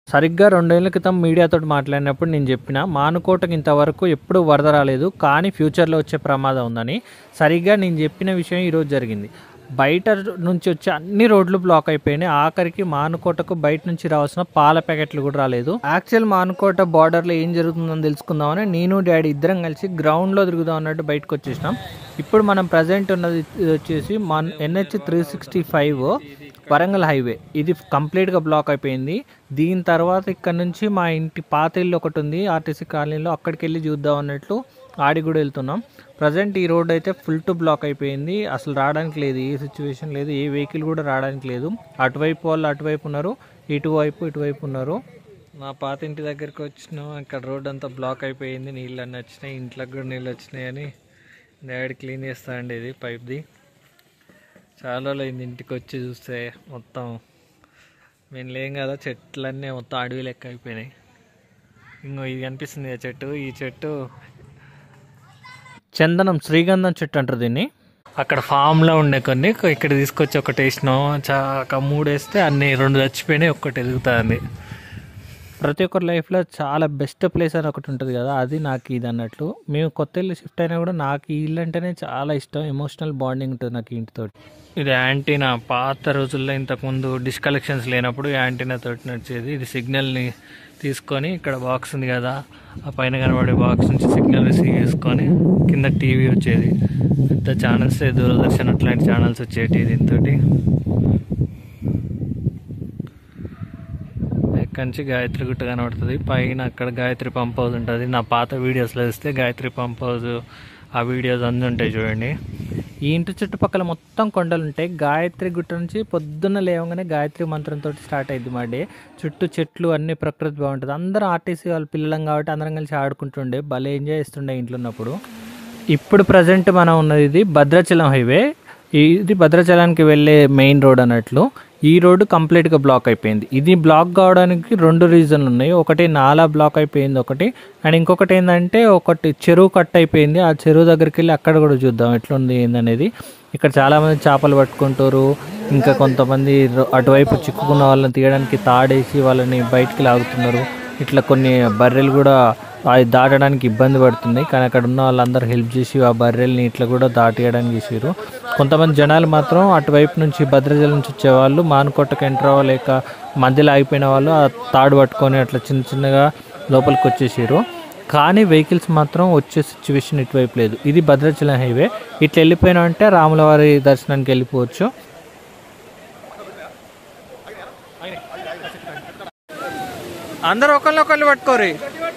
సరిగ్గా రెండేళ్ల క్రితం మీడియాతో మాట్లాడినప్పుడు నేను చెప్పిన మానుకోటకి ఇంతవరకు ఎప్పుడు వరద రాలేదు కానీ ఫ్యూచర్లో వచ్చే ప్రమాదం ఉందని సరిగ్గా నేను చెప్పిన విషయం ఈరోజు జరిగింది బయట నుంచి వచ్చే అన్ని రోడ్లు బ్లాక్ అయిపోయినాయి ఆఖరికి మానుకోటకు బయట నుంచి రావాల్సిన పాల ప్యాకెట్లు కూడా రాలేదు యాక్చువల్ మానుకోట బార్డర్లో ఏం జరుగుతుందని తెలుసుకుందామని నేను డాడీ ఇద్దరం కలిసి గ్రౌండ్లో తిరుగుదాం అన్నట్టు బయటకు వచ్చేసినాం ఇప్పుడు మనం ప్రజెంట్ ఉన్నది వచ్చేసి మన NH three sixty five Warangal highway ఇది కంప్లీట్గా బ్లాక్ అయిపోయింది దీని తర్వాత ఇక్కడ నుంచి మా ఇంటి పాత ఇల్లు ఒకటి ఉంది ఆర్టీసీ కాలనీలో అక్కడికి వెళ్ళి చూద్దాం అన్నట్లు ఆడి కూడా వెళ్తున్నాం ప్రజెంట్ ఈ రోడ్ అయితే ఫుల్ టు బ్లాక్ అయిపోయింది అసలు రావడానికి లేదు ఏ సిచ్యువేషన్ లేదు ఏ వెహికల్ కూడా రావడానికి లేదు అటువైపు వాళ్ళు అటువైపు ఉన్నారు ఇటువైపు ఇటువైపు ఉన్నారు మా పాత ఇంటి దగ్గరికి వచ్చినాం ఇక్కడ రోడ్ అంతా బ్లాక్ అయిపోయింది నీళ్ళు అన్నీ వచ్చినాయి ఇంట్లోకి కూడా నీళ్ళు వచ్చినాయని డాడీ క్లీన్ చేస్తా అండి ఇది పైప్ది చాలా రోజులు అయింది ఇంటికి వచ్చి చూస్తే మొత్తం మేము లేం కదా చెట్లన్నీ మొత్తం అడవి లెక్క అయిపోయినాయి ఇంకో ఇది కనిపిస్తుంది కదా చెట్టు ఈ చెట్టు చందనం శ్రీగంధం చెట్టు అంటారు దీన్ని అక్కడ ఫామ్లో ఉండే కొన్ని ఇక్కడ తీసుకొచ్చి ఒకటి వేసినాం చా ఒక మూడు వేస్తే అన్ని రెండు చచ్చిపోయినాయి ఒక్కటి ఎదుగుతుంది ప్రతి ఒక్కరి లైఫ్లో చాలా బెస్ట్ ప్లేస్ అని ఒకటి ఉంటుంది కదా అది నాకు ఇది అన్నట్లు మేము కొత్త ఇల్లు షిఫ్ట్ అయినా కూడా నాకు ఈ ఇల్లు అంటేనే చాలా ఇష్టం ఎమోషనల్ బాండింగ్ ఉంటుంది నాకు ఈ ఇంటితో ఇది యాంటీనా పాత రోజుల్లో ఇంతకుముందు డిష్ కలెక్షన్స్ లేనప్పుడు యాంటీనా తోటి నడిచేది ఇది సిగ్నల్ని తీసుకొని ఇక్కడ బాక్స్ ఉంది కదా ఆ పైన కనబడే బాక్స్ నుంచి సిగ్నల్ రిసీవ్ చేసుకొని కింద టీవీ వచ్చేది పెద్ద ఛానల్స్ దూరదర్శన్ అట్లాంటి ఛానల్స్ వచ్చేటి దీంతో ఇక్కడి నుంచి గాయత్రి గుట్ట కనబడుతుంది పైన అక్కడ గాయత్రి పంప్ హౌస్ ఉంటుంది నా పాత వీడియోస్లో ఇస్తే గాయత్రి పంప్ హౌస్ ఆ వీడియోస్ అన్నీ ఉంటాయి చూడండి ఈ ఇంటి చుట్టుపక్కల మొత్తం కొండలు ఉంటాయి గాయత్రి గుట్ట నుంచి పొద్దున్న లేవగానే గాయత్రి మంత్రంతో స్టార్ట్ అయింది మా డే చుట్టూ చెట్లు అన్ని ప్రకృతి బాగుంటుంది అందరూ ఆర్టీసీ వాళ్ళ పిల్లలం కాబట్టి అందరం కలిసి ఆడుకుంటుండే భలే ఎంజాయ్ చేస్తుండే ఇంట్లో ఉన్నప్పుడు ఇప్పుడు ప్రజెంట్ మనం ఉన్నది ఇది భద్రాచలం హైవే ఇది భద్రాచలానికి వెళ్ళే మెయిన్ రోడ్ అన్నట్లు ఈ రోడ్డు కంప్లీట్గా బ్లాక్ అయిపోయింది ఇది బ్లాక్ కావడానికి రెండు రీజన్లు ఉన్నాయి ఒకటి నాలా బ్లాక్ అయిపోయింది ఒకటి అండ్ ఇంకొకటి ఏంటంటే ఒకటి చెరువు కట్ అయిపోయింది ఆ చెరువు దగ్గరికి వెళ్ళి అక్కడ కూడా చూద్దాం ఎట్లుంది ఏందనేది ఇక్కడ చాలామంది చేపలు పట్టుకుంటారు ఇంకా కొంతమంది రో- అటువైపు చిక్కుకున్న వాళ్ళని తీయడానికి తాడేసి వాళ్ళని బయటికి లాగుతున్నారు ఇట్లా కొన్ని బర్రెలు కూడా అది దాటడానికి ఇబ్బంది పడుతుంది కానీ అక్కడ ఉన్న వాళ్ళందరూ హెల్ప్ చేసి ఆ బర్రెల్ని ఇట్లా కూడా దాటియడానికి చేసారు కొంతమంది జనాలు మాత్రం అటువైపు నుంచి భద్రాచలం నుంచి వచ్చేవాళ్ళు మానుకోటకు ఎంటర్ అవ్వలేక మధ్యలో ఆగిపోయిన వాళ్ళు ఆ తాడు పట్టుకొని అట్లా చిన్న చిన్నగా లోపలికి వచ్చేసారు కానీ వెహికల్స్ మాత్రం వచ్చే సిచ్యువేషన్ ఇటువైపు లేదు ఇది భద్రాచలం హైవే ఇట్లా వెళ్ళిపోయినా అంటే రాములవారి దర్శనానికి వెళ్ళిపోవచ్చు అందరు ఒకళ్ళు ఒకళ్ళు పట్టుకోరు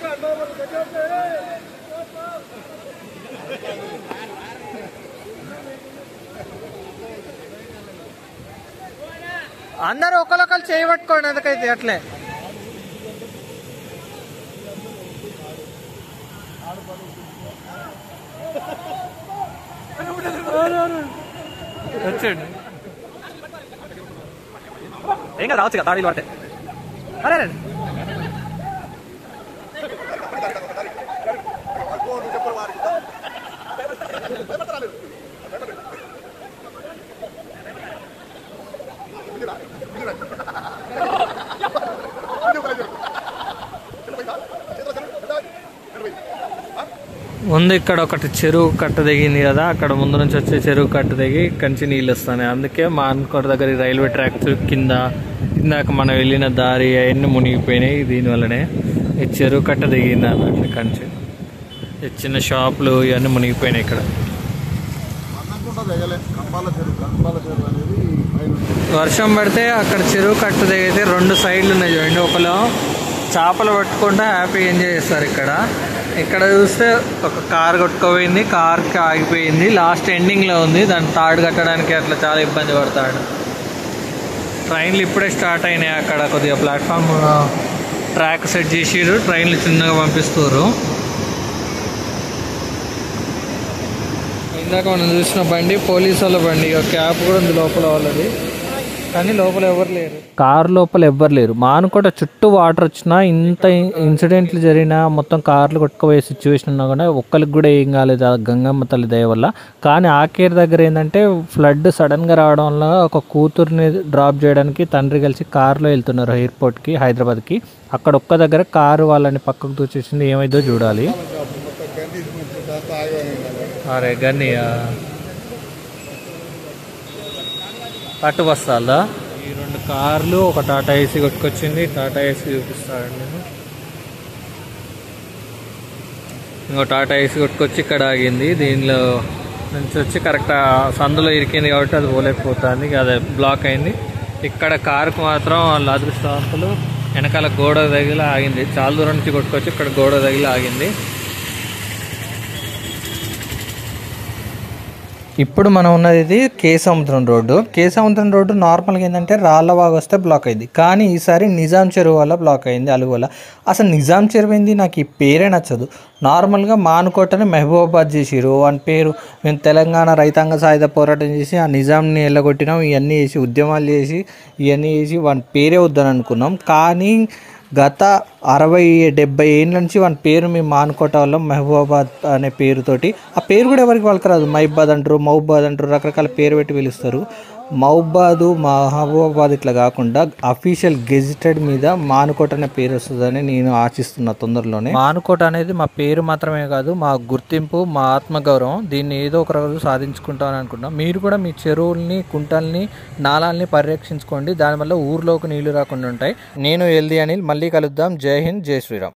అందరు ఒకళ్ళొకళ్ళు చేయి పట్టుకోండి ఎందుకైతే అట్లే వచ్చండి ఏం కదా రావచ్చు కదా తాడీలు పడితే అరే అరే ముందు ఇక్కడ ఒకటి చెరువు కట్ట దిగింది కదా అక్కడ ముందు నుంచి వచ్చే చెరువు కట్ట దిగి కంచి నీళ్ళు వస్తాయి అందుకే మా అనుకోట దగ్గర ఈ రైల్వే ట్రాక్ కింద ఇందాక మనం వెళ్ళిన దారి అవన్నీ మునిగిపోయినాయి దీనివల్లనే ఈ చెరువు కట్ట దిగింది అన్నట్లు కంచి ఈ చిన్న షాపులు ఇవన్నీ మునిగిపోయినాయి ఇక్కడ కంబాల చెరువు కంబాల చెరువు అనేది పైన ఉంటుంది. వర్షం పడితే అక్కడ చెరువు కట్ట దిగితే రెండు సైడ్లు ఉన్నాయి చూడండి ఒకలో చేపలు పట్టుకుంటే హ్యాపీ ఎంజాయ్ చేస్తారు ఇక్కడ ఇక్కడ చూస్తే ఒక కార్ కొట్టుకుపోయింది కార్కి ఆగిపోయింది లాస్ట్ ఎండింగ్లో ఉంది దాన్ని తాడు కట్టడానికి అట్లా చాలా ఇబ్బంది పడతాడు ట్రైన్లు ఇప్పుడే స్టార్ట్ అయినాయి అక్కడ కొద్దిగా ప్లాట్ఫామ్ ట్రాక్ సెట్ చేసిర్రు ట్రైన్లు చిన్నగా పంపిస్తారు ఇందాక మనం చూసిన బండి పోలీసు వాళ్ళ బండి ఇక క్యాబ్ కూడా ఉంది లోపల వాళ్ళది కానీ లోపల ఎవరు లేరు కారు లోపల ఎవ్వరు లేరు మానుకోట చుట్టూ వాటర్ వచ్చినా ఇంత ఇన్సిడెంట్లు జరిగినా మొత్తం కార్లు కొట్టుకుపోయే సిచ్యువేషన్ ఉన్నా కూడా ఒక్కరికి కూడా ఏం కాలేదు ఆ గంగమ్మ తల్లి దయ వల్ల కానీ ఆకేర్ దగ్గర ఏంటంటే ఫ్లడ్ సడన్గా రావడం వల్ల ఒక కూతుర్ని డ్రాప్ చేయడానికి తండ్రి కలిసి కారులో వెళ్తున్నారు ఎయిర్పోర్ట్కి హైదరాబాద్కి అక్కడ ఒక్క దగ్గర కారు వాళ్ళని పక్కకు దూచేసింది ఏమైందో చూడాలి మొత్తం గంటి మొత్తం దాంతో ఆగిపోయింది అరే గన్నయ్య పట్టు బస్తాలా ఈ రెండు కార్లు ఒక టాటా ఏసీ కొట్టుకొచ్చింది టాటా ఏసీ చూపిస్తాను నేను ఇంకో టాటా ఏసీ కొట్టుకొచ్చి ఇక్కడ ఆగింది దీనిలో నుంచి వచ్చి కరెక్ట్ సందులో ఇరికింది కాబట్టి అది పోలేకపోతుంది ఇక అది బ్లాక్ అయింది ఇక్కడ కారుకు మాత్రం వాళ్ళ అదృష్టవంతులు వెనకాల గోడ తగిలి ఆగింది చాలా దూరం నుంచి కొట్టుకొచ్చి ఇక్కడ గోడ తగిలి ఆగింది ఇప్పుడు మనం ఉన్నది ఇది కేసముద్రం రోడ్డు కేసముద్రం రోడ్డు నార్మల్గా ఏంటంటే రాళ్ళవాగు వస్తే బ్లాక్ అయింది కానీ ఈసారి నిజాం చెరువు వల్ల బ్లాక్ అయింది అలుగు వల్ల అసలు నిజాం చెరువు ఏంది నాకు ఈ పేరే నచ్చదు నార్మల్గా మానుకోటని మహబూబాబాద్ చేసిరు అని పేరు మేము తెలంగాణ రైతాంగ సాయుధ పోరాటం చేసి ఆ నిజాంని ఎల్లగొట్టినాం ఇవన్నీ చేసి ఉద్యమాలు చేసి ఇవన్నీ చేసి వాని పేరే వద్దని అనుకున్నాం కానీ గత అరవై డెబ్బై ఏళ్ళ నుంచి వాని పేరు మేము మానుకోట వల్ల మహబూబాబాద్ అనే పేరుతోటి ఆ పేరు కూడా ఎవరికి వాళ్ళకి రాదు మహిబాద్ అంటారు మహబూబాద్ అంటారు రకరకాల పేరు పెట్టి పిలుస్తారు మహబూబాదు మహబూబాబాద్ ఇట్లా కాకుండా అఫీషియల్ గెజిటెడ్ మీద మానుకోట అనే పేరు వస్తుందని నేను ఆశిస్తున్నా తొందరలోనే మానుకోట అనేది మా పేరు మాత్రమే కాదు మా గుర్తింపు మా ఆత్మగౌరవం దీన్ని ఏదో ఒక రోజు సాధించుకుంటామని అనుకుంటున్నాం మీరు కూడా మీ చెరువుల్ని కుంటల్ని నాళాలని పరిరక్షించుకోండి దానివల్ల ఊర్లోకి నీళ్లు రాకుండా ఉంటాయి నేను హెల్దీ అనిల్ మళ్ళీ కలుద్దాం జై హింద్ జై శ్రీరామ్